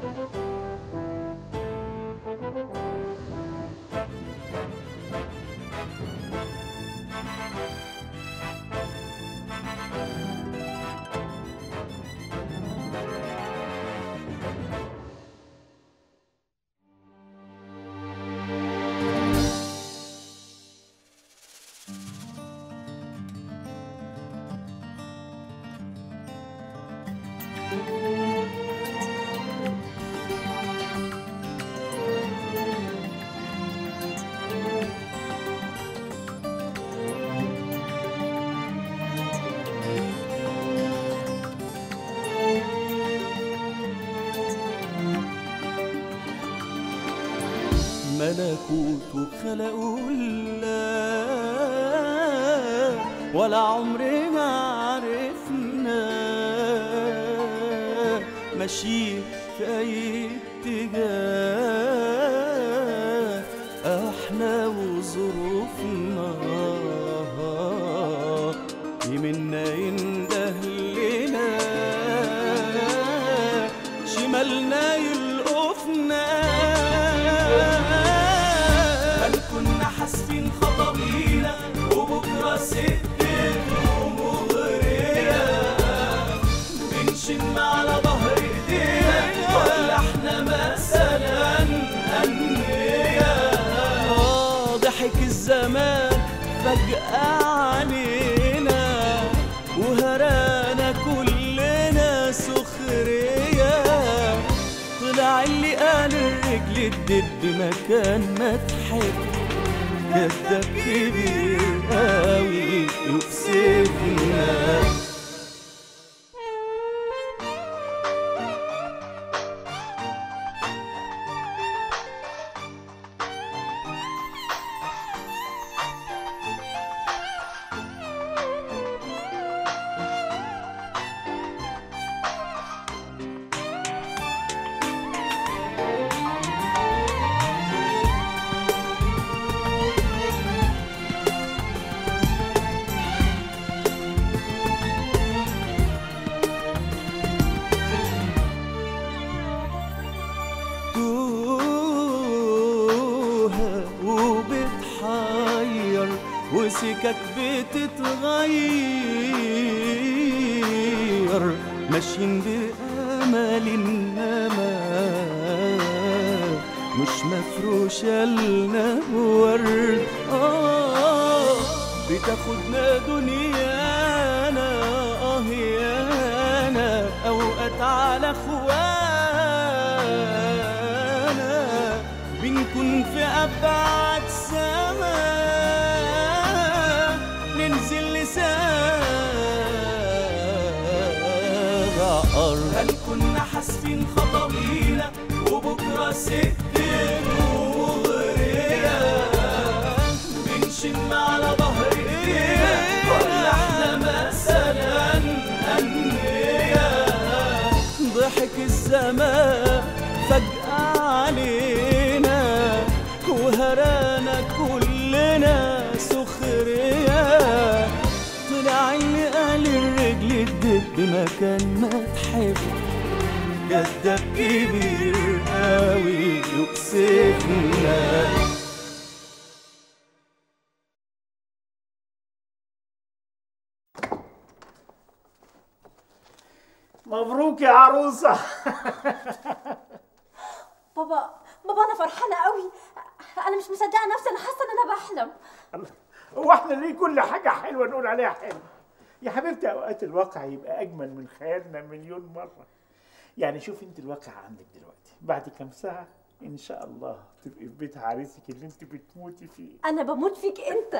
ملكوت خلقه الله ولا عمرنا عرفنا ماشيين في أي اتجاه احنا وظروفنا يمنا ينده لنا شمالنا يلقفنا هل كنا حاسبين خطوينا وبكره سكتنا مغرية بنشم على ظهر ايدينا ولا احنا مثلا انبياء آه، ضحك الزمان فجأة علينا وهرانا كلنا سخرية طلع اللي قال الرجل الدب مكان ما تحب كداب كبير قوي يكسفنا توها وبتحير وسكك بتتغير ماشيين بأمل إنما مش مفروشة لنا ورد آه بتاخدنا دنيانا آه يانا أوقات على خوانا بنكون في أبعد سما ننزل لسابع أرض هل كنا حاسبين خطوينا وبكرة سكتنا مغرية بنشم على ظهر ايدينا ولا احنا مثلا انبياء ضحك الزمان فجأة علينا وهرانا كلنا سخرية طلع اللي قال الرجل الدب مكان ما تحب كداب كبير قوي يكسفنا مبروك يا عروسة بابا بابا انا فرحانه قوي انا مش مصدقه نفسي انا حاسه ان انا بحلم هو احنا ليه كل حاجة حلوة نقول عليها حلوة يا حبيبتي اوقات الواقع يبقى اجمل من خيالنا مليون مرة يعني شوف انت الواقع عندك دلوقتي بعد كام ساعة ان شاء الله تبقي في بيت عريسك اللي انت بتموتي فيه انا بموت فيك انت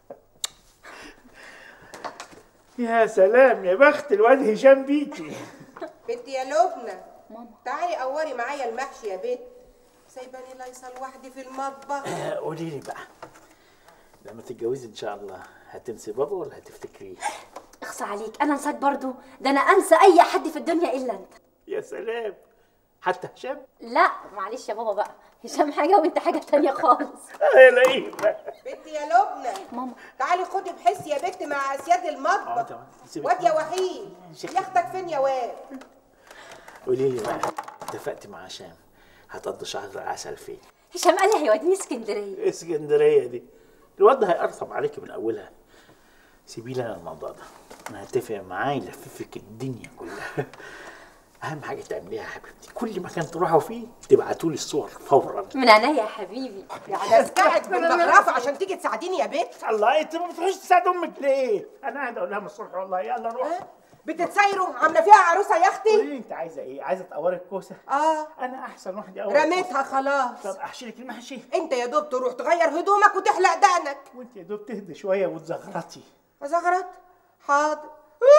يا سلام يا بخت الواد هشام بيكي بنتي يا لبنى ماما تعالي قوري معايا المحشي يا بنت سايباني لايصه لوحدي في المطبخ قولي لي بقى لما تتجوزي ان شاء الله هتنسي بابا ولا هتفتكريه اخصى عليك انا انساك برضو ده انا انسى اي حد في الدنيا الا انت يا سلام حتى هشام لا معلش يا بابا بقى هشام حاجه وانت حاجه تانية خالص يا لئيم بنتي يا لبنى ماما تعالي خدي بحس يا بنت مع اسياد اه المطبخ طبعا سيبك واد يا وحيد شيخ. ياخدك فين يا واد قولي لي بقى اتفقت مع هشام هتقضي شهر العسل فين هشام قال لي هيوديني اسكندريه اسكندريه دي الواد ده هيقرطب عليكي من اولها سيبي لي انا الموضوع ده انا هتفق معاه يلففك الدنيا كلها اهم حاجه تعمليها يا حبيبتي كل مكان تروحوا فيه تبعتوا لي الصور فورا من عينيا يا حبيبي يعني اسكعك بالمغرفه عشان تيجي تساعديني يا بنت الله انت ما بتروحيش تساعد امك ليه؟ انا قاعد اقول لها من الصبح والله يلا روح بتتسايروا عامله فيها عروسه يا قولي اختي لي انت عايزه ايه؟ عايزه تقوري الكوسه؟ اه انا احسن واحده اقور رميتها خلاص طب احشي لك المحشي انت يا دوب تروح تغير هدومك وتحلق دقنك وانت يا دوب تهدي شويه وتزغرطي زغرت حاضر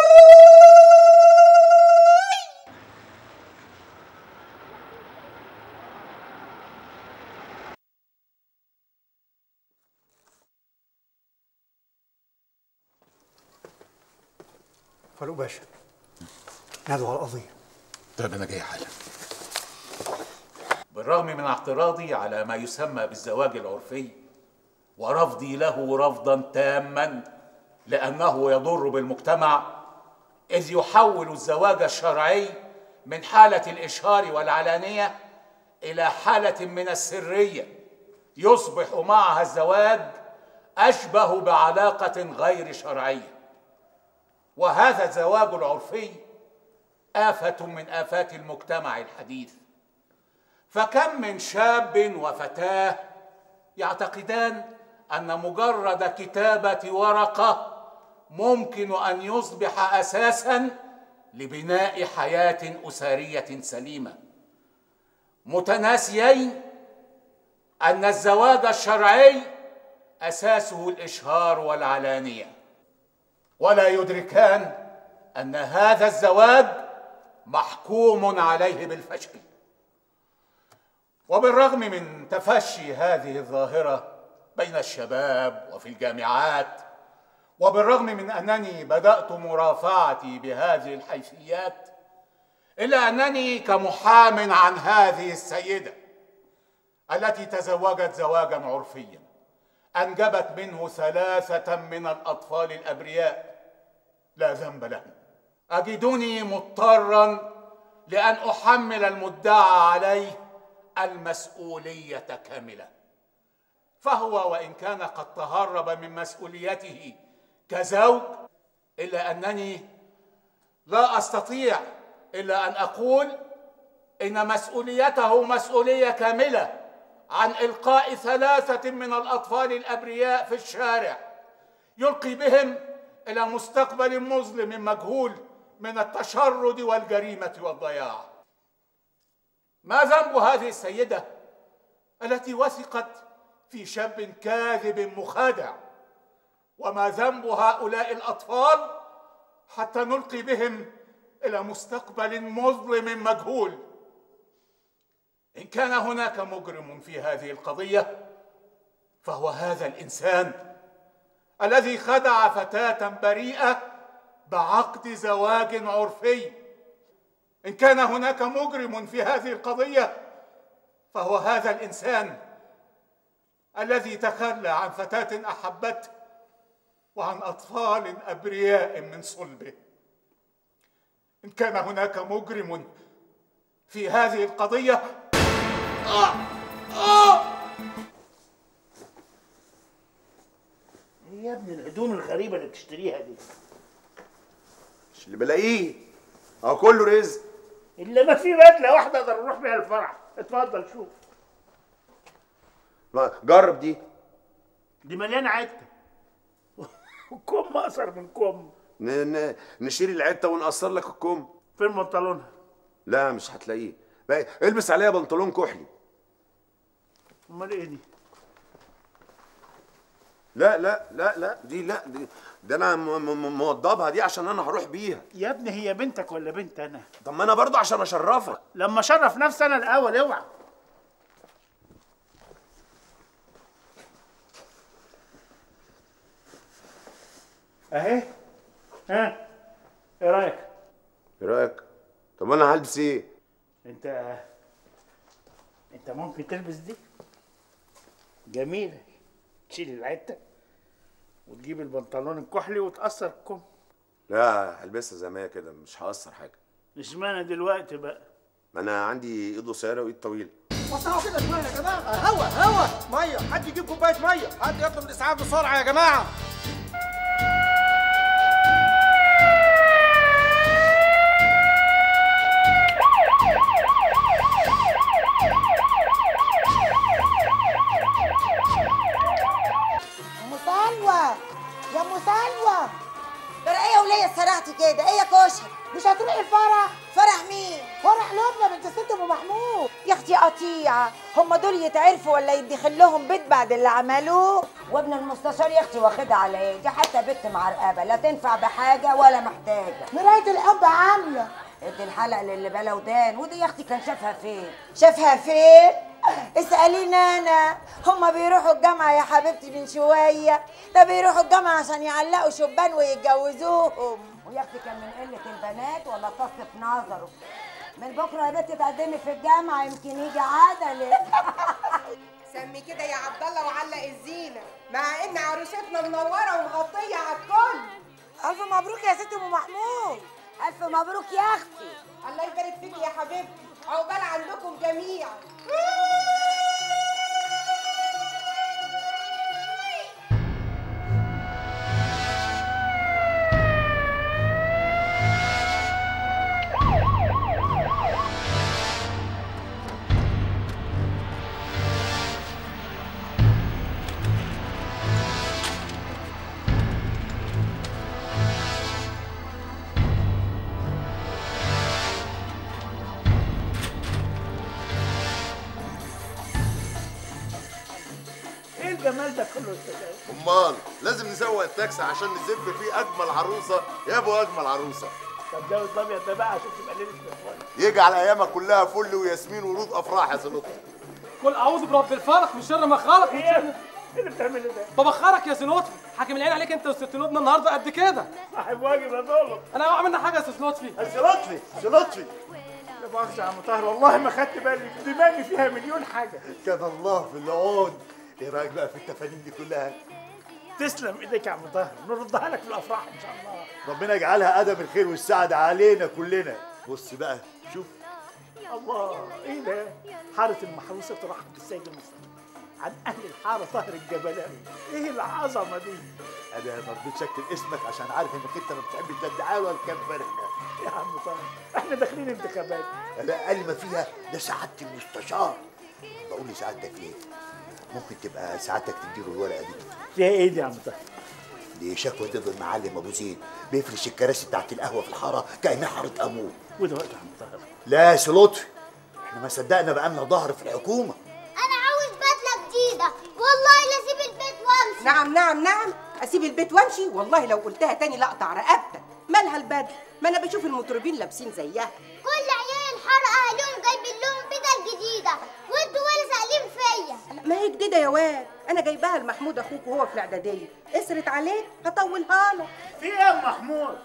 فاروق باشا نادوا على القضية طيب انا جاي حالا بالرغم من اعتراضي على ما يسمى بالزواج العرفي ورفضي له رفضا تاما لانه يضر بالمجتمع اذ يحول الزواج الشرعي من حاله الاشهار والعلانيه الى حاله من السريه يصبح معها الزواج اشبه بعلاقه غير شرعيه وهذا الزواج العرفي افه من افات المجتمع الحديث فكم من شاب وفتاه يعتقدان ان مجرد كتابه ورقه ممكن ان يصبح اساسا لبناء حياه اسريه سليمه متناسيين ان الزواج الشرعي اساسه الاشهار والعلانيه ولا يدركان ان هذا الزواج محكوم عليه بالفشل وبالرغم من تفشي هذه الظاهره بين الشباب وفي الجامعات وبالرغم من انني بدات مرافعتي بهذه الحيثيات الا انني كمحام عن هذه السيده التي تزوجت زواجا عرفيا انجبت منه ثلاثه من الاطفال الابرياء لا ذنب لهم اجدني مضطرا لان احمل المدعى عليه المسؤوليه كامله فهو وان كان قد تهرب من مسؤوليته كزوج الا انني لا استطيع الا ان اقول ان مسؤوليته مسؤوليه كامله عن القاء ثلاثه من الاطفال الابرياء في الشارع يلقي بهم الى مستقبل مظلم مجهول من التشرد والجريمه والضياع ما ذنب هذه السيده التي وثقت في شاب كاذب مخادع وما ذنب هؤلاء الاطفال حتى نلقي بهم الى مستقبل مظلم مجهول ان كان هناك مجرم في هذه القضيه فهو هذا الانسان الذي خدع فتاه بريئه بعقد زواج عرفي ان كان هناك مجرم في هذه القضيه فهو هذا الانسان الذي تخلى عن فتاه احبته وعن اطفال ابرياء من صلبه ان كان هناك مجرم في هذه القضيه آه آه ايه يا ابني الهدوم الغريبه اللي بتشتريها دي مش اللي بلاقيه اهو كله رزق الا ما في بدله واحده اقدر اروح بيها الفرح اتفضل شوف ما- جرب دي دي مليانه عته كم اقصر من كم ن... ن... نشيل العته ونقصر لك الكم فين بنطلونها لا مش هتلاقيه بقى البس عليها بنطلون كحلي امال ايه دي لا لا لا لا دي لا دي ده انا م- م- موضبها دي عشان انا هروح بيها يا ابني هي بنتك ولا بنت انا طب ما انا برضه عشان اشرفك لما شرف نفسي انا الاول اوعى اهي ها ايه رايك ايه رايك طب انا هلبس ايه انت انت ممكن تلبس دي جميله تشيل العته وتجيب البنطلون الكحلي وتقصر الكم لا هلبسها زي ما هي كده مش هقصر حاجه اشمعنى دلوقتي بقى ما انا عندي ايد قصيره وايد طويله وسعوا كده شويه يا جماعه هوا هوا ميه حد يجيب كوبايه ميه حد يطلب الاسعاف بسرعه يا جماعه ام سلوى يا ام سلوى ترى ايه يا وليه سرعتي كده ايه يا كشري مش هتروحي الفرح فرح مين فرح لبنى بنت ست ام محمود يا اختي قطيعه هم دول يتعرفوا ولا يدخل لهم بيت بعد اللي عملوه وابن المستشار يا اختي واخدها على ايه دي حتى بنت معرقبه لا تنفع بحاجه ولا محتاجه مرايه الحب عامله ادي الحلق للي بلا ودان ودي يا اختي كان شافها فين شافها فين اسأليني انا هما بيروحوا الجامعة يا حبيبتي من شوية ده بيروحوا الجامعة عشان يعلقوا شبان ويتجوزوهم ويا اختي كان من قلة البنات ولا تصف نظره من بكرة يا بنتي تقدمي في الجامعة يمكن يجي عدلك سمي كده يا عبد الله وعلق الزينه مع ان عروستنا منوره ومغطيه على الكل ألف مبروك يا ست أم محمود ألف مبروك يا أختي الله يبارك فيك يا حبيبتي عقبال عندكم جميعا ايه الجمال ده كله يا استاذ امال لازم نسوق التاكسي عشان نزف فيه اجمل عروسه يا ابو اجمل عروسه طب ده الابيض ده بقى عشان تبقى ليله الفل يجعل ايامك كلها فل وياسمين ورود افراح يا زلطه قل اعوذ برب الفلق من شر ما خلق من ايه شر ايه اللي بتعمله ده؟ ببخرك يا سنوتفي حاكم العين عليك انت وست لبنى النهارده قد كده صاحب واجب يا ظلم انا اوعى منك حاجه يا ست لطفي بس لطفي بس لطفي لا مؤاخذة يا عم طاهر والله ما خدت بالي دماغي فيها مليون حاجة كان الله في العون ايه رايك بقى في التفانين دي كلها تسلم ايديك يا عم طاهر نردها لك في الافراح ان شاء الله ربنا يجعلها ادم الخير والسعد علينا كلنا بص بقى شوف الله ايه ده؟ حارة المحروسة ترحب بالسيد المصطفى عن اهل الحارة طاهر الجبلاوي ايه العظمة دي؟ انا ما رضيتش اكتب اسمك عشان عارف انك انت ما بتحبش لا الدعايه ولا الكام يا عم طاهر احنا داخلين انتخابات لا اقل ما فيها ده سعاده المستشار بقول لسعادتك ايه ممكن تبقى سعادتك تديله الورقه دي فيها ايه دي يا عم طاهر؟ دي شكوى ضد المعلم ابو زيد بيفرش الكراسي بتاعت القهوه في الحاره كانها حاره امور وده وقت يا عم طاهر لا يا سي لطفي احنا ما صدقنا بقى لنا ظهر في الحكومه انا عاوز بدله جديده والله لا اسيب البيت وامشي نعم نعم نعم اسيب البيت وامشي والله لو قلتها تاني لا اقطع رقبتك مالها البدله ما انا بشوف المطربين لابسين زيها كل عيال الحاره اهلهم جايبين لهم بدل جديده وانتوا ولا سائلين فيا ما هي جديده يا واد انا جايباها لمحمود اخوك وهو في الاعداديه قصرت عليه هطولها لك في ايه يا أم محمود؟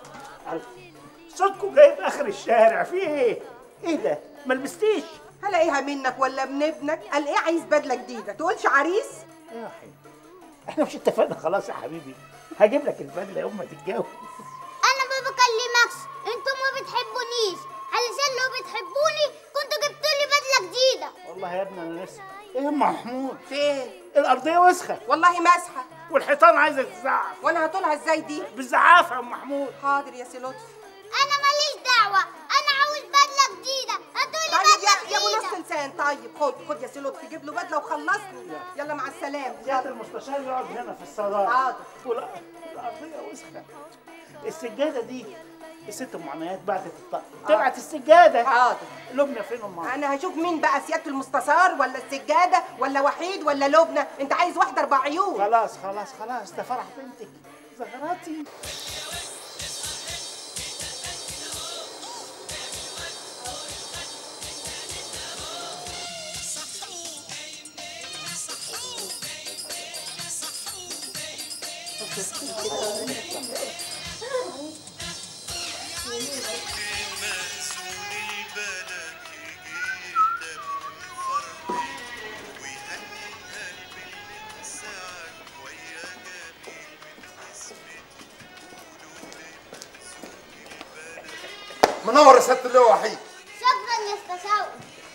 صوتكم جايب اخر الشارع في ايه؟ ايه ده؟ ما لبستيش؟ هلاقيها منك ولا من ابنك قال ايه عايز بدله جديده تقولش عريس يا حبيبي احنا مش اتفقنا خلاص يا حبيبي هجيب لك البدله يوم ما تتجوز انا ما بكلمكش انتوا ما بتحبونيش علشان لو بتحبوني كنتوا جبتوا لي بدله جديده والله يا ابني انا نفسي ايه يا أم محمود؟ فين الارضيه وسخه والله مسحه والحيطان عايزه تتزعف وانا هطولها ازاي دي بالزعافه يا ام محمود حاضر يا سي لطفي انا ماليش دعوه انا عاوز بدله جديده هاتوا لي طيب بدله يا يا ابو جديده نص انسان طيب خد خد يا سي لطفي جيب له بدله وخلصني يلا مع السلامه سياده المستشار يقعد هنا في الصالات حاضر. ولا الارضيه وسخه السجاده دي الست معانيات بعتت الطقم تبعت السجاده حاضر لبنى فين امها انا هشوف مين بقى سياده المستشار ولا السجاده ولا وحيد ولا لبنى انت عايز واحده اربع عيون خلاص خلاص خلاص ده فرح بنتك زغراتي منور يا سياده اللواء وحيد شكرا يا استاذ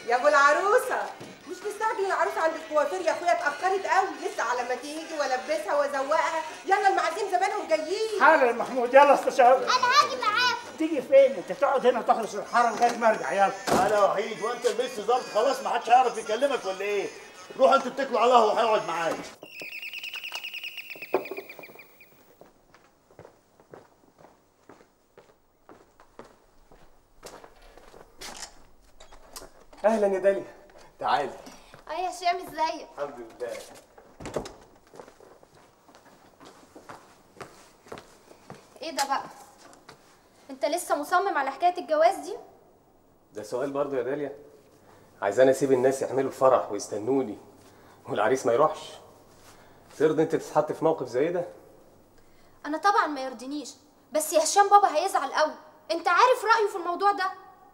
يا ابو العروسه مش مستعجل العروسه عند الكوافير يا اخويا اتاخرت قوي لسه على ما تيجي والبسها وازوقها يلا المعازيم زمانهم جايين حالا يا محمود يلا استشار انا هاجي معاكم تيجي فين انت تقعد هنا تخلص الحاره لغايه ما ارجع يلا تعالى يا وحيد وانت لبست ظرف خلاص ما حدش هيعرف يكلمك ولا ايه روح انتوا اتكلوا على الله وهيقعد معاك اهلا يا داليا تعالي اه يا هشام ازيك الحمد لله ايه ده بقى انت لسه مصمم على حكايه الجواز دي ده سؤال برضه يا داليا عايزاني اسيب الناس يعملوا الفرح ويستنوني والعريس ما يروحش ترضى انت تتحط في موقف زي ده انا طبعا ما يرضينيش بس يا هشام بابا هيزعل قوي انت عارف رايه في الموضوع ده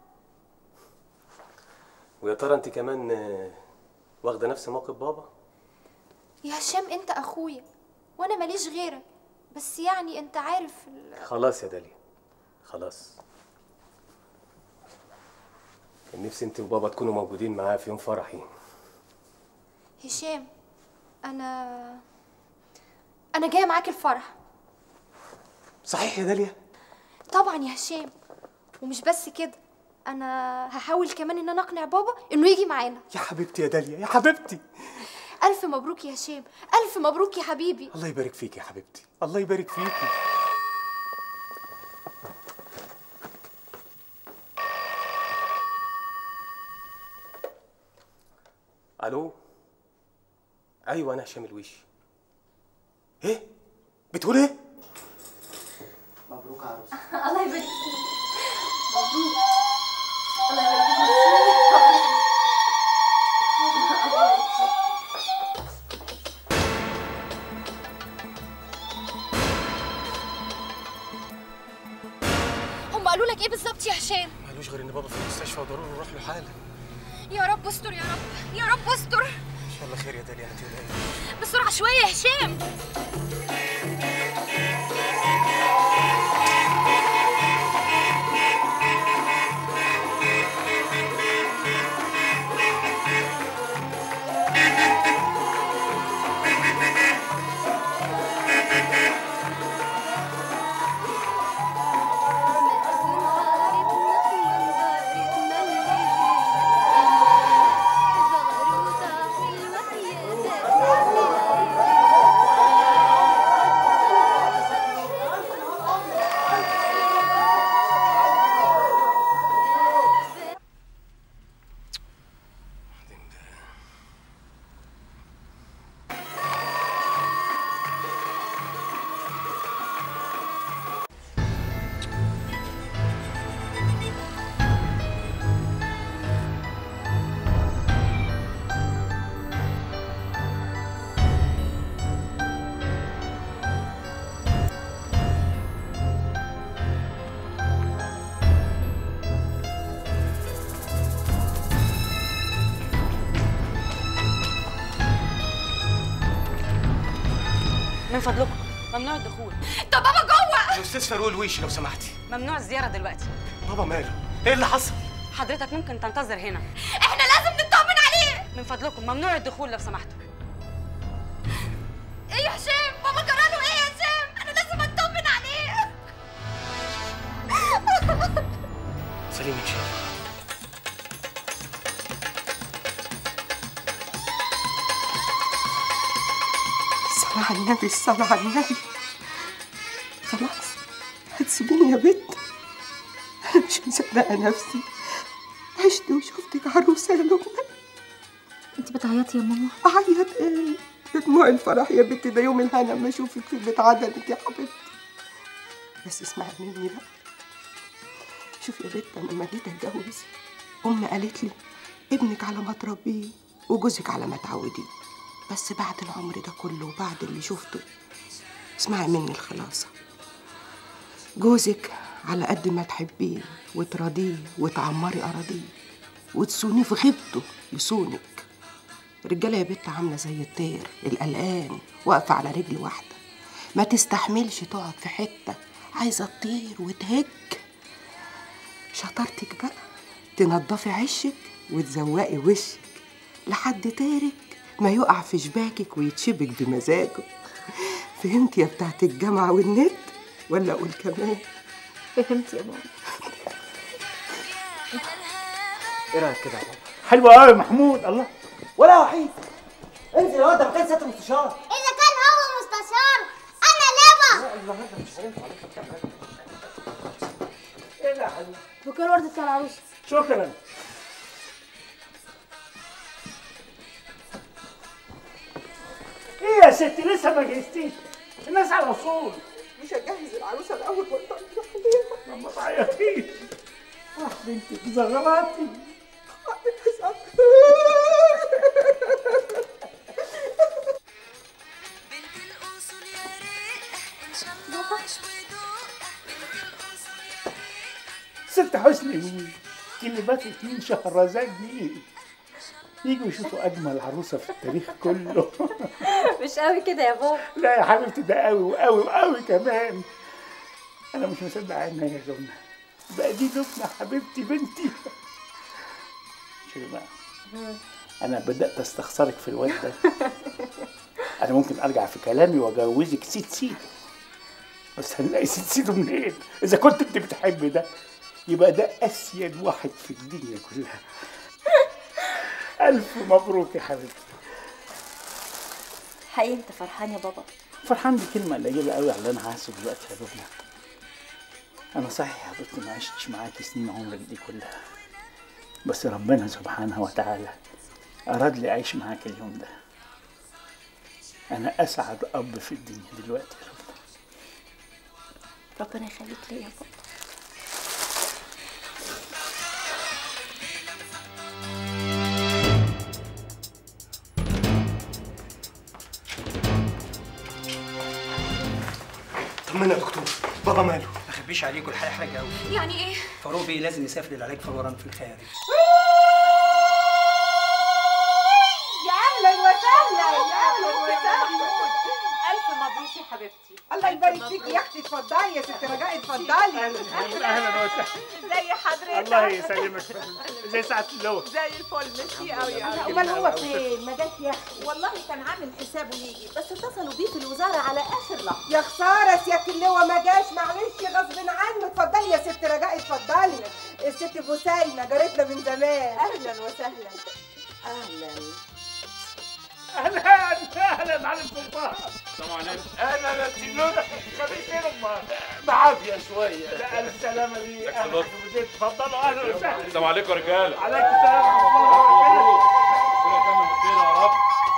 ويا ترى انت كمان آه، واخده نفس موقف بابا يا هشام انت اخويا وانا ماليش غيرك بس يعني انت عارف ال... خلاص يا داليا خلاص كان نفسي انت وبابا تكونوا موجودين معايا في يوم فرحي هشام انا انا جايه معاك الفرح صحيح يا داليا طبعا يا هشام ومش بس كده انا هحاول كمان ان انا اقنع بابا انه يجي معانا يا حبيبتي يا داليا يا حبيبتي الف مبروك يا هشام الف مبروك يا حبيبي الله يبارك فيك يا حبيبتي الله يبارك فيكي الو ايوه انا هشام الويشي ايه بتقول ايه مبروك يا عروسه الله يبارك فيك مبروك الله يبارك هم قالوا لك ايه بالظبط يا هشام مالوش غير ان بابا في المستشفى وضروري نروح له حالا يا رب استر يا رب يا رب استر ان شاء الله خير يا داليا هتقلقي بسرعه شويه يا هشام من فضلكم ممنوع الدخول طب بابا جوه الاستاذ فاروق الويشي لو سمحتي ممنوع الزياره دلوقتي بابا ماله ايه اللي حصل حضرتك ممكن تنتظر هنا احنا لازم نطمن عليه من فضلكم ممنوع الدخول لو سمحتوا ايه يا هشام بابا جراله ايه يا هشام انا لازم اطمن عليه سليم ان شاء الله الصلاة على النبي الصلاة على النبي خلاص هتسيبيني يا بنت أنا مش مصدقة نفسي عشت وشفتك عروسة يا لقمة انت بتعيطي يا ماما أعيط إيه دموع الفرح يا بنتي ده يوم الهنا لما أشوفك في بيت عدلك يا حبيبتي بس اسمعي مني بقى شوفي يا بنت أنا لما جيت أتجوز أمي قالت لي ابنك على ما تربيه وجوزك على ما تعوديه بس بعد العمر ده كله وبعد اللي شفته اسمعي مني الخلاصة جوزك على قد ما تحبيه وتراضيه وتعمري أراضيه وتصونيه في غيبته يصونك الرجالة يا بنت عاملة زي الطير القلقان واقفة على رجل واحدة ما تستحملش تقعد في حتة عايزة تطير وتهج شطارتك بقى تنضفي عشك وتزوقي وشك لحد تارك ما يقع في شباكك ويتشبك بمزاجه فهمت يا بتاعت الجامعة والنت ولا أقول كمان فهمت يا ماما ايه رايك كده يا بابا حلوة قوي يا محمود الله ولا وحيد انزل يا واد ده مكان سياده المستشار اذا كان هو مستشار انا لبا النهارده مش هينفع ايه ده يا حلوة بكره وردة بتاع العروسه شكرا ايه يا ستي لسه ما جهزتيش الناس على وصول مش هجهز العروسة الأول وأنت عليها ما تعيطيش اه بنتك زغراتي ست حسني مين؟ كلماتك مين شهرزاد مين؟ يجوا يشوفوا أجمل عروسة في التاريخ كله مش قوي كده يا بابا لا يا حبيبتي ده قوي وقوي وقوي كمان أنا مش مصدق عينها يا جمنة بقى دي لبنى حبيبتي بنتي شوفي بقى أنا بدأت أستخسرك في الواد ده أنا ممكن أرجع في كلامي وأجوزك سيد سيد بس هنلاقي سيد سيده منين؟ إذا كنت أنت بتحبي ده يبقى ده أسيد واحد في الدنيا كلها ألف مبروك يا حبيبتي حقيقي انت فرحان يا بابا فرحان دي كلمة قليلة قوي على اللي أنا حاسه دلوقتي يا لبنى أنا صحيح يا حبيبتي ما عشتش معاكي سنين عمرك دي كلها بس ربنا سبحانه وتعالى أراد لي أعيش معاك اليوم ده أنا أسعد أب في الدنيا دلوقتي يا لبنى ربنا يخليك ليا يا بابا طمنا يا دكتور بابا ماله ما اخبيش عليكم الحقيقه حاجه قوي يعني ايه؟ فاروق بيه لازم يسافر للعلاج فورا في الخارج يا أهلا وسهلا يا أهلا وسهلا ألف مبروك يا حبيبتي الله يبارك فيكي يا أختي اتفضلي يا ست رجاء اتفضلي أهلا وسهلا زي حضرتك الله يسلمك زي ساعة اللوح زي الفل ميرسي قوي قوي امال هو فين ما جاش يا اخي والله كان عامل حسابه يجي بس اتصلوا بيه في الوزاره على اخر لحظه يا خسارة سيادة اللواء ما جاش معلش غصب عنه اتفضلي يا ست رجاء اتفضلي الست بوسينة جارتنا من زمان اهلا وسهلا اهلا أهلا أهلا معلم سلطان السلام عليكم أهلا يا سيدنا خليك فين أمال بعافيه شويه لا ألف سلامة لي لك أهلا صدق. بمدير اتفضلوا أهلا وسهلا السلام عليكم يا رجاله عليك السلام ورحمة الله وبركاته ربنا يكمل بالخير يا رب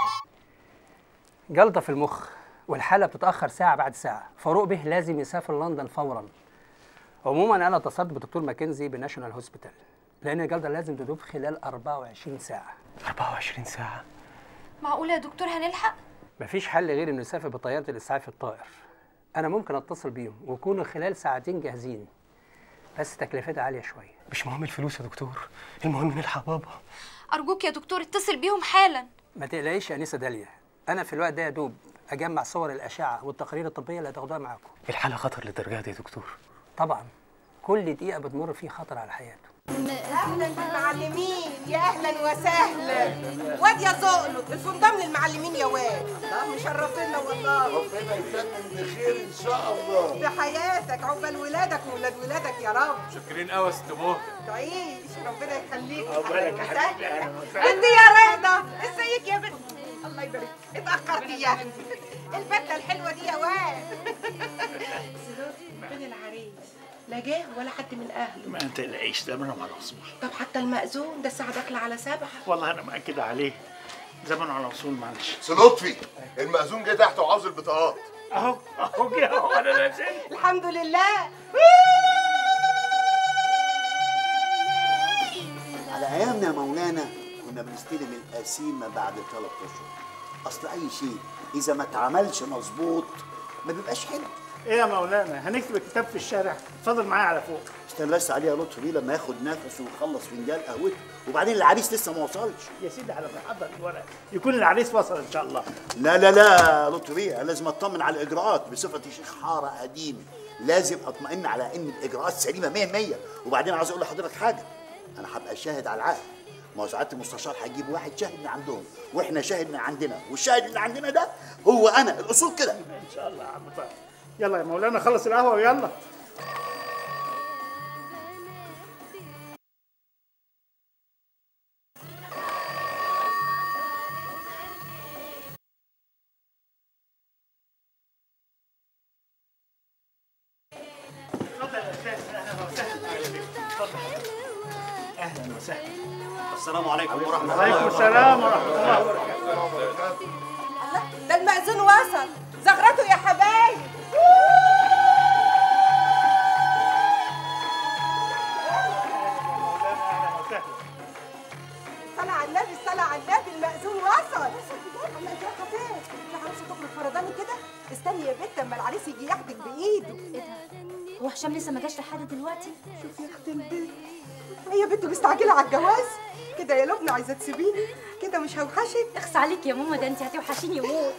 جلطه في المخ والحاله بتتاخر ساعه بعد ساعه فاروق به لازم يسافر لندن فورا عموما انا اتصلت بدكتور ماكنزي بناشونال هوسبيتال لان الجلطه لازم تدوب خلال 24 ساعه 24 ساعة معقولة يا دكتور هنلحق؟ مفيش حل غير انه يسافر بطياره الاسعاف الطائر انا ممكن اتصل بيهم ويكونوا خلال ساعتين جاهزين بس تكلفتها عاليه شويه مش مهم الفلوس يا دكتور المهم نلحق بابا أرجوك يا دكتور اتصل بيهم حالا ما تقلقيش يا انسه داليا انا في الوقت ده يا دوب اجمع صور الاشعه والتقارير الطبيه اللي هتاخدوها معاكم الحالة خطر للدرجة دي يا دكتور طبعا كل دقيقه بتمر فيه خطر على حياته اهلا بالمعلمين يا اهلا وسهلا واد يا زقلط الفندام للمعلمين يا واد ده مشرفينا والله ربنا يتمم بخير ان شاء الله بحياتك عقبال ولادك وولاد ولادك يا رب شاكرين قوي يا ست بوه تعيش ربنا يخليك عقبالك يا حبيبي أهلا وسهلا انت يا رضا ازيك يا بنت الله يبارك اتاخرتي يا انت البدله الحلوه دي يا واد فين العريس لا جه ولا حد من اهله ما تقلقيش ده منهم على وصول طب حتى المأذون ده الساعه داخله على سبعه والله أنا مأكد عليه زمنه على وصول معلش سي لطفي المأذون جه تحت وعاوز البطاقات أهو أهو جه أهو أنا نازل الحمد لله على ايامنا يا مولانا كنا بنستلم القسيمه بعد ثلاث اشهر اصل اي شيء اذا ما اتعملش مظبوط ما بيبقاش حلو إيه يا مولانا هنكتب الكتاب في الشارع اتفضل معايا على فوق استنى بس عليها لطفي بيه لما ياخد نفسه ويخلص فنجان قهوته وبعدين العريس لسه ما وصلش يا سيدي على ما احضر الورق يكون العريس وصل ان شاء الله لا لا لا لطفي بيه لازم اطمن على الاجراءات بصفتي شيخ حاره قديم لازم اطمئن على ان الاجراءات سليمه 100 100 وبعدين عايز اقول لحضرتك حاجه انا هبقى شاهد على العقد ما هو ساعات المستشار هيجيب واحد شاهد من عندهم واحنا شاهد من عندنا والشاهد اللي عندنا ده هو انا الاصول كده ان شاء الله يا عم طارق يلا يا مولانا خلص القهوه ويلا اهلا وسهلا السلام عليكم ورحمه الله وعليكم السلام ورحمه الله وبركاته ده المأذون وصل زغرته يا حبايب صلى على النبي صلى على النبي المأذون وصل الله انت رايحه فين؟ يا عروسه تخرج فرداني كده استني يا بنت اما العريس يجي ياخدك بايده ايه ده؟ هو هشام لسه ما جاش لحد دلوقتي شوف يا اختي البنت هي بنت مستعجله على الجواز كده يا لبنى عايزه تسيبيني كده مش هوحشك اخس عليك يا ماما ده انت هتوحشيني موت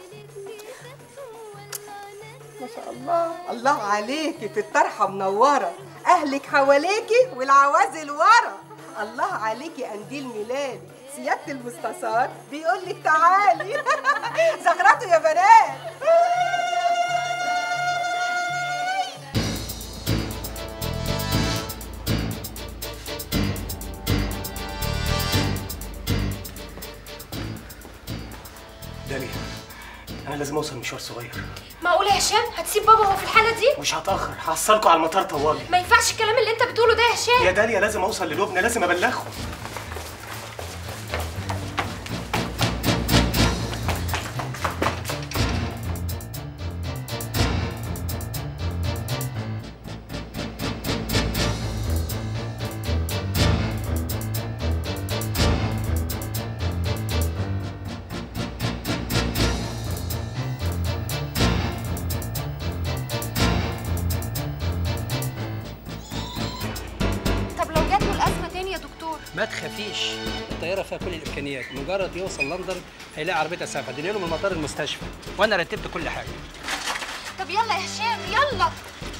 ما شاء الله الله عليكي في الطرحه منوره اهلك حواليكي والعوازل ورا الله عليكي قنديل ميلادي سياده المستشار بيقول لك تعالي زغرته يا بنات داليا انا لازم اوصل مشوار صغير معقول يا هشام هتسيب بابا وهو في الحاله دي مش هتاخر هحصلكوا على المطار طوالي ما ينفعش الكلام اللي انت بتقوله ده يا هشام يا داليا لازم اوصل للبنى لازم ابلغهم طب لو جات له الازمه تاني يا دكتور ما تخافيش الطياره فيها كل الامكانيات مجرد يوصل لندن هيلاقي عربيه اسعاف هتنقله من مطار المستشفى وانا رتبت كل حاجه طب يلا يا هشام يلا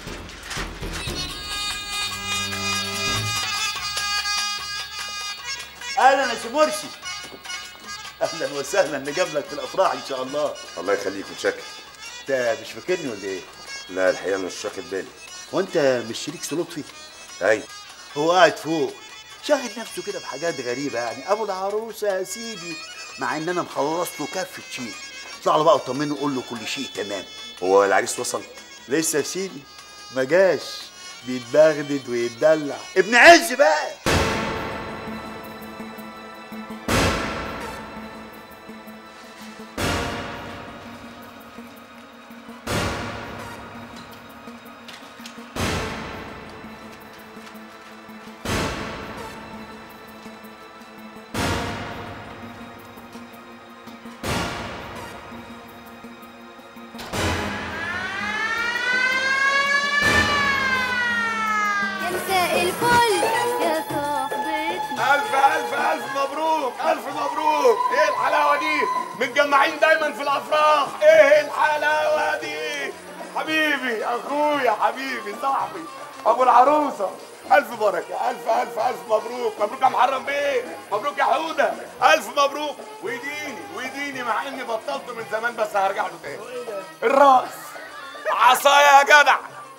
اهلا يا سي مرسي اهلا وسهلا نجاملك في الافراح ان شاء الله الله يخليك متشكر انت مش فاكرني ولا ايه؟ لا الحقيقه مش واخد بالي وانت مش شريك سي لطفي؟ ايوه هو قاعد فوق شاغل نفسه كده بحاجات غريبه يعني ابو العروسه يا سيدي مع ان انا مخلص له كافه شيء اطلع له بقى وطمنه وقول له كل شيء تمام هو العريس وصل لسه يا سيدي ما جاش بيتبغدد ويتدلع ابن عز بقى يا مساء الفل يا صاحبتي ألف ألف ألف مبروك ألف مبروك إيه الحلاوة دي متجمعين دايما في الأفراح إيه الحلاوة دي حبيبي أخويا حبيبي صاحبي أبو العروسة ألف بركة ألف ألف ألف مبروك مبروك يا محرم بيه مبروك يا حودة ألف مبروك ويديني ويديني مع إني بطلت من زمان بس هرجع له تاني الراس عصايا يا جدع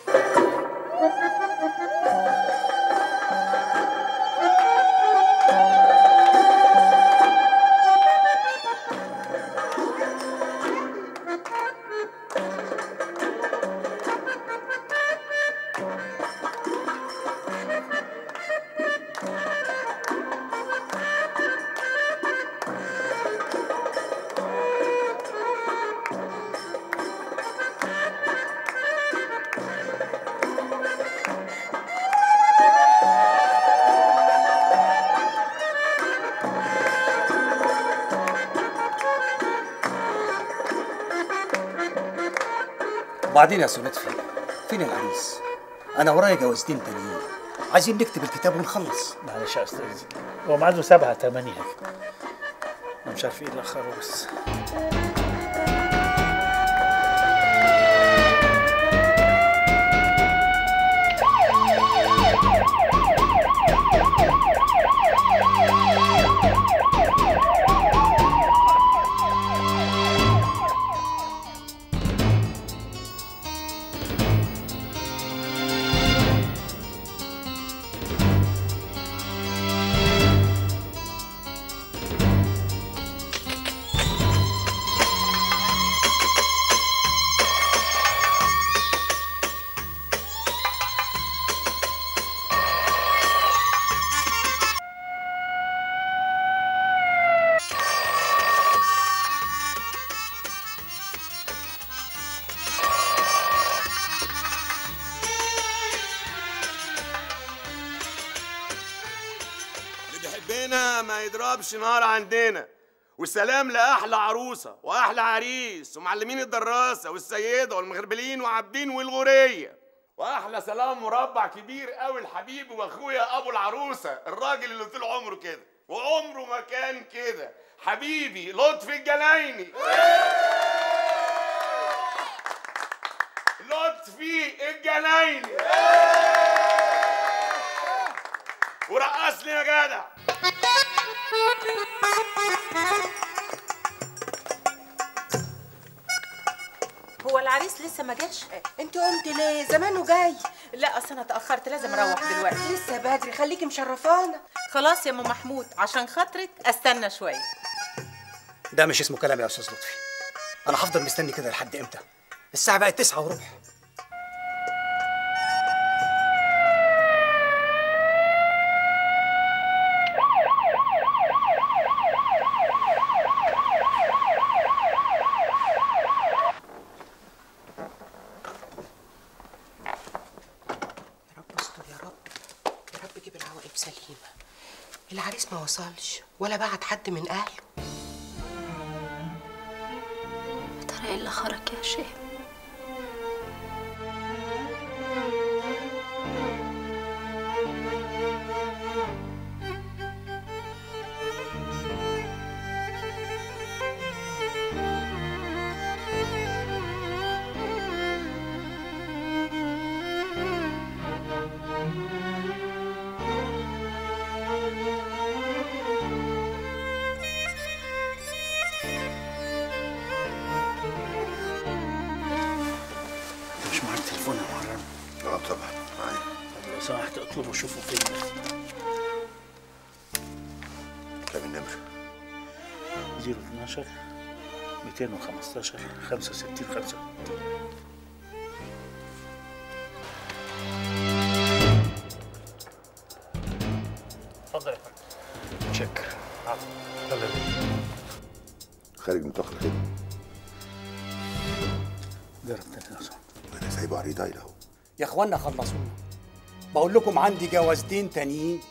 وبعدين يا سي لطفي فين العريس؟ انا ورايا جوازتين تانيين عايزين نكتب الكتاب ونخلص معلش يا استاذ هو ميعاده سبعة تمانية أنا مش عارف ايه اللي اخره بس Thank you. يغربش نهار عندنا والسلام لاحلى عروسه واحلى عريس ومعلمين الدراسه والسيده والمغربلين وعابدين والغوريه واحلى سلام مربع كبير قوي لحبيبي واخويا ابو العروسه الراجل اللي طول عمره كده وعمره ما كان كده حبيبي لطفي الجنايني لطفي الجنايني ورقصني يا جدع هو العريس لسه ما جاش انت قمت ليه زمانه جاي لا اصل انا اتاخرت لازم اروح دلوقتي لسه بدري خليكي مشرفانا خلاص يا ام محمود عشان خاطرك استنى شويه ده مش اسمه كلام يا استاذ لطفي انا هفضل مستني كده لحد امتى الساعه بقت تسعة وربع استر يا رب يا رب جيب العواقب سليمه العريس ما وصلش ولا بعت حد من اهله يا ترى ايه اللي خرج يا هشام مش معاك تليفون يا محرم اه طبعا معايا طب لو سمحت اطلبه وشوفه فين كام النمرة 012 215 65 5 اتفضل يا فندم شكر يلا بينا خارج نطاق الخدمة جرب تاني لو سمحت انا سايبه عريض اهو يا اخوانا خلصونا بقول لكم عندي جوازتين تانيين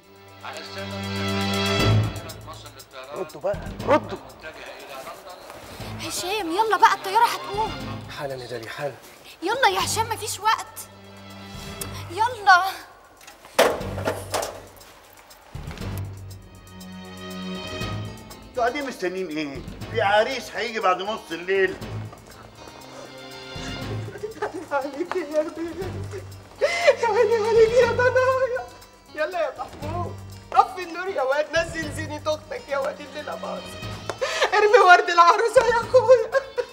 ردوا بقى ردوا هشام يلا بقى الطياره هتقوم حالا يا دالي حالا يلا يا هشام مفيش وقت يلا انتوا قاعدين مستنيين ايه؟ في عريس هيجي بعد نص الليل عليك يا بنتي يا عيني عليك يا ضنايا يلا يا محمود طفي النور يا واد نزل زينة اختك يا واد الليلة باظ ارمي ورد العروسة يا اخويا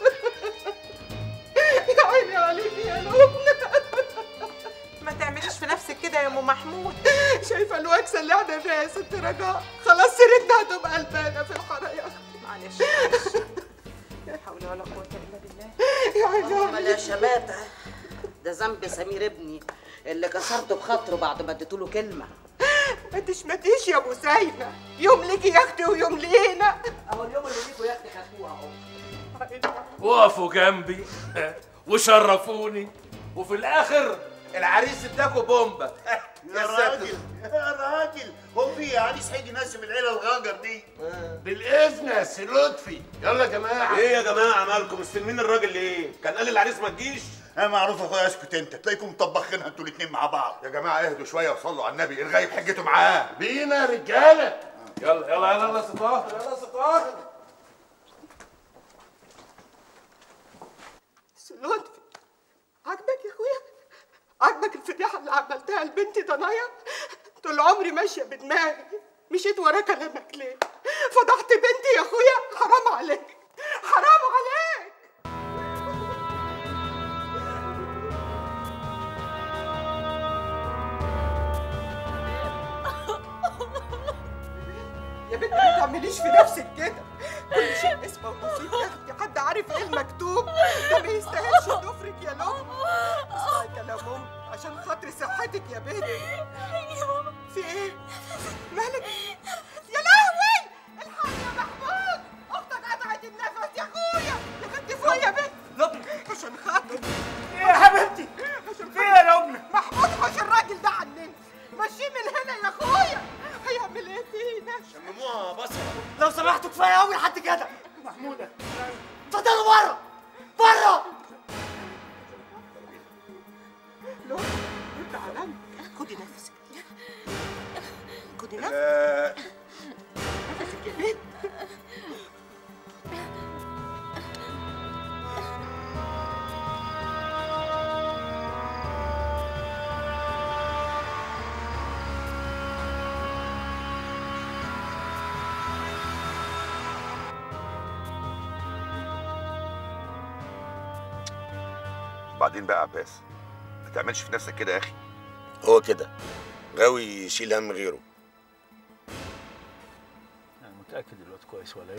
يا عيني عليك يا لبنى ما تعمليش في نفسك كده يا ام محمود شايفة الوكسة اللي احنا فيها يا ست رجاء خلاص سيرتنا هتبقى البانة في الحارة يا اختي معلش معلش لا حول ولا قوه الا بالله يا عيني اللهم عليك لا شماتة ده ذنب سمير ابني اللي كسرته بخاطره بعد ما اديته له كلمة ما تشمتيش يا ابو ساينة يوم ليكي يا اختي ويوم لينا اهو اليوم اللي ليكوا يا اختي خدوه اهو وقفوا جنبي وشرفوني وفي الاخر العريس اداكوا بومبا يا راجل يا راجل هو في عريس هيجي ناسم العيله الغاجر دي بالاذن يا سي لطفي يلا يا جماعه ايه يا جماعه مالكم مستلمين الراجل ليه كان قال العريس ما تجيش انا معروف يا اخويا اسكت انت تلاقيكم مطبخينها انتوا الاثنين مع بعض يا جماعه اهدوا شويه وصلوا على النبي الغايب حجته معاه بينا يا رجاله يلا يلا يلا يلا ستار يلا ستار لطفي عاجبك يا اخويا عاجبك الفضيحه اللي عملتها لبنتي ضنايا طول عمري ماشيه بدماغي مشيت ورا كلامك ليه فضحت بنتي يا اخويا حرام عليك حرام عليك يا بنت ما تعمليش في نفسك كده كل شيء اسمه ونصيب يا اختي حد عارف ايه المكتوب ده ما يستاهلش ضفرك يا لم اسمعي كلام امي عشان خاطر صحتك يا بنتي في ايه؟ مالك؟ يا لهوي الحق يا محمود اختك قطعت النفس يا اخويا يا بنتي فوق يا بنت لبنى عشان خاطر يا حبيبتي عشان في يا لبنى محمود حوش الراجل ده عننا مشيه من هنا يا اخويا هيعمل ايه فينا؟ شمموها بصل سمحتوا كفايه قوي لحد كده محموده اتفضلوا بره بره لو تعالى خدي نفسك خدي نفسك آه، نفسك يا بنت بعدين بقى يا عباس ما تعملش في نفسك كده يا اخي هو كده غاوي يشيل هم غيره انا متاكد الواد كويس ولا يمكن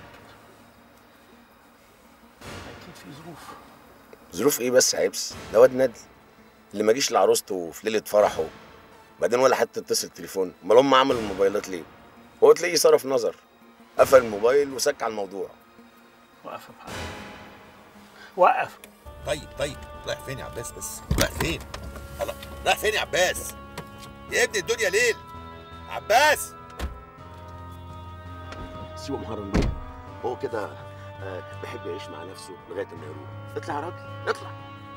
اكيد في ظروف ظروف ايه بس يا عبس ده واد ندل اللي ما جيش لعروسته في ليله فرحه بعدين ولا حتى اتصل تليفون امال هم عملوا الموبايلات ليه هو تلاقيه صرف نظر قفل الموبايل وسك على الموضوع وقف يا محمد وقف طيب طيب رايح فين يا عباس بس رايح فين الله رايح فين يا عباس يا ابني الدنيا ليل عباس سيبه محرم دول هو كده آه، بيحب يعيش مع نفسه لغايه ما يروح اطلع يا راجل اطلع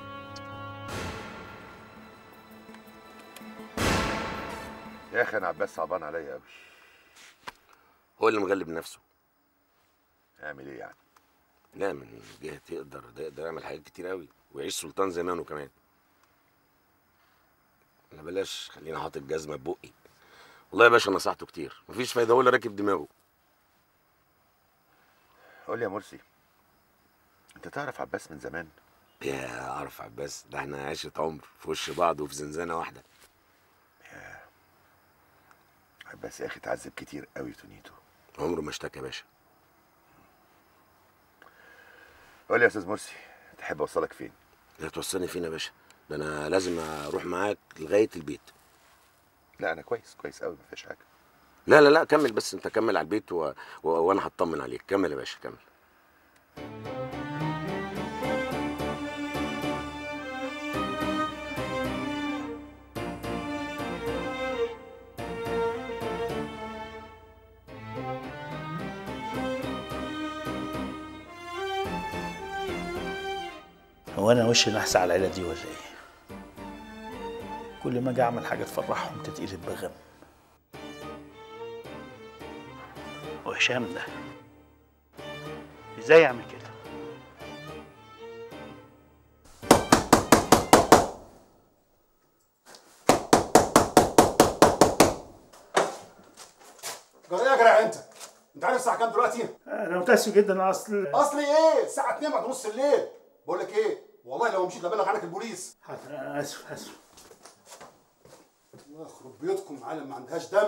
يا اخي انا عباس صعبان عليا قوي هو اللي مغلب نفسه اعمل ايه يعني لا من جهه يقدر ده يقدر يعمل حاجات كتير قوي ويعيش سلطان زمانه كمان انا بلاش خلينا حاطط جزمه ببقي والله يا باشا نصحته كتير مفيش فايده ولا راكب دماغه قول لي يا مرسي انت تعرف عباس من زمان يا اعرف عباس ده احنا عشرة عمر في وش بعض وفي زنزانه واحده عباس يا اخي اتعذب كتير قوي تونيتو عمره ما اشتكى يا باشا قول لي يا استاذ مرسي تحب اوصلك فين لا توصلني فين يا باشا ده انا لازم اروح معاك لغايه البيت لا انا كويس كويس قوي ما فيش حاجه لا لا لا كمل بس انت كمل على البيت و... و... وانا هطمن عليك كمل يا باشا كمل هو انا وشي نحس على العيله دي ولا ايه كل ما اجي اعمل حاجه تفرحهم تتقلب بغم وهشام ده ازاي يعمل كده جرى يا جرع انت انت عارف الساعه كام دلوقتي انا متاسف جدا اصل اصلي ايه الساعه 2 بعد نص الليل بقول لك ايه والله لو مشيت لبلغ عنك البوليس أنا اسف اسف الله يخرب بيوتكم عالم ما عندهاش دم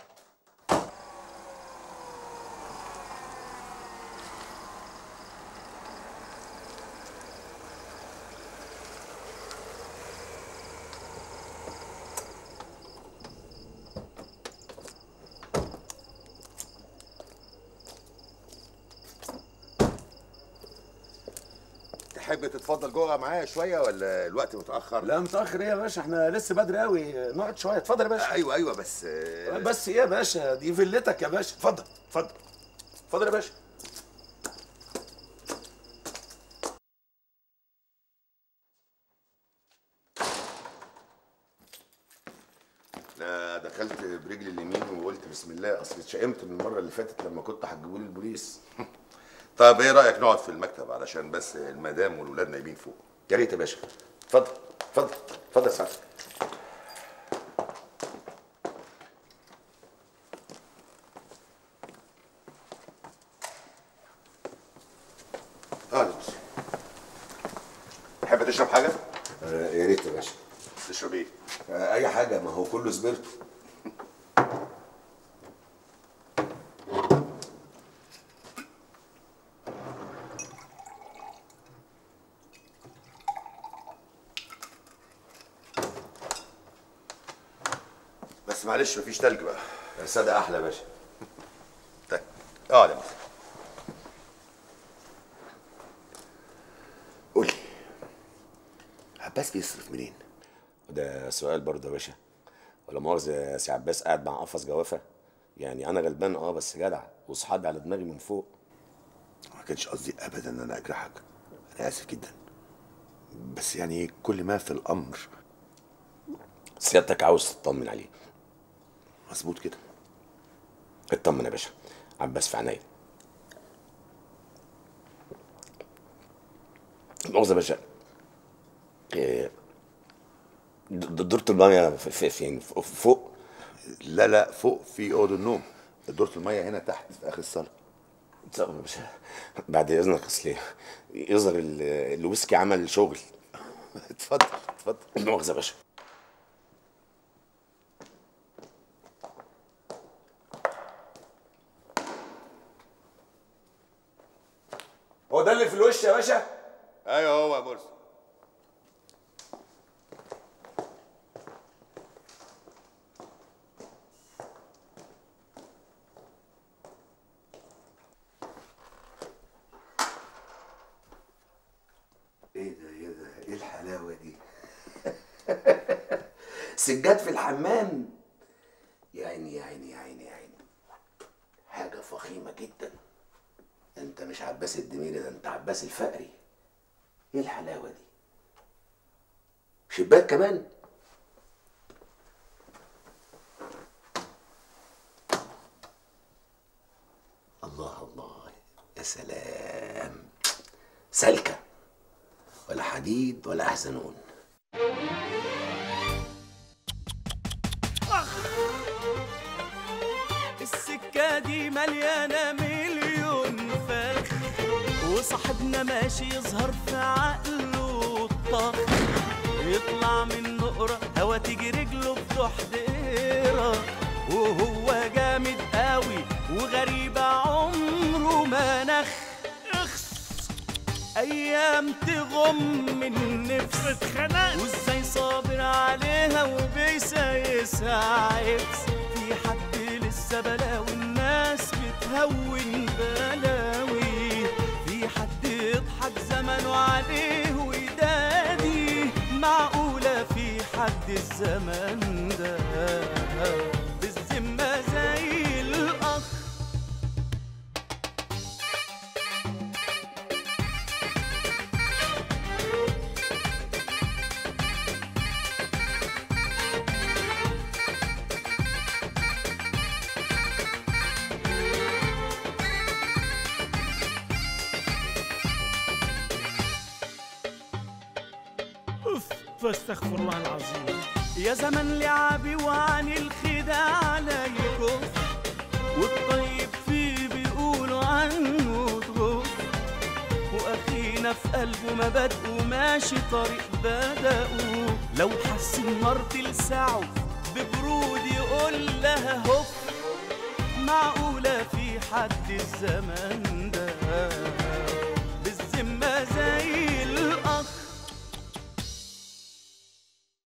تحب تتفضل جوه معايا شويه ولا الوقت متاخر لا متاخر ايه يا باشا احنا لسه بدري قوي نقعد شويه اتفضل يا باشا ايوه ايوه بس بس ايه يا باشا دي فيلتك يا باشا اتفضل اتفضل اتفضل يا باشا انا دخلت برجلي اليمين وقلت بسم الله اصل اتشائمت من المره اللي فاتت لما كنت هتجيبوا لي البوليس طب ايه رايك نقعد في المكتب علشان بس المدام والولاد نايمين فوق يا ريت يا باشا اتفضل اتفضل اتفضل يا سعد اه بس تحب تشرب حاجه آه يا ريت يا باشا تشرب ايه آه اي حاجه ما هو كله سبيرتو بس معلش مفيش تلج بقى الساده احلى يا باشا طيب اقعد يا مصر قول لي عباس بيصرف منين؟ ده سؤال برضه يا باشا ولا مؤاخذة يا سي عباس قاعد مع قفص جوافة يعني انا غلبان اه بس جدع وصحابي على دماغي من فوق ما كانش قصدي ابدا ان انا اجرحك انا اسف جدا بس يعني كل ما في الامر سيادتك عاوز تطمن عليه مظبوط كده اطمن يا باشا عباس في عينيا مؤاخذة يا باشا إيه، د- د- دورة المية في- في- فين ف- فوق لا لا فوق في اوضه النوم دورة الميه هنا تحت في اخر الصاله طب يا باشا بعد اذنك اصل يظهر ال- الويسكي عمل شغل اتفضل اتفضل مؤاخذة يا باشا هو ده اللي في الوش يا باشا ايوه هو يا مرسي ايه ده ايه ده ايه الحلاوه دي سجاد في الحمام يا عيني يا عيني يا عيني يا عيني حاجه فخيمه جدا انت مش عباس الدميري ده انت عباس الفقري ايه الحلاوه دي شباك كمان الله الله يا سلام سلكه ولا حديد ولا احزنون السكة دي مليانة مليون فخ وصاحبنا ماشي يظهر في عقله الطخ يطلع من نقرة هوا تيجي رجله في ضحضيرة وهو جامد قوي وغريبة عمره ما نخ اخس ايام تغم من نفس اتخنق وازاي صابر عليها وبيسايسها عكس في حد لسه بلاوي الناس بتهون بلاوي في حد يضحك زمنه عليه ويدادي معقولة في حد الزمن ده بالذمة زي الأخ أوف فاستغفر الله العظيم يا زمن لعبي وعن الخداع لا يكف والطيب فيه بيقولوا عنه تغف واخينا في قلبه مبادئه ماشي طريق بدأه لو حس النار تلسعه ببرود يقول لها هف معقولة في حد الزمن ده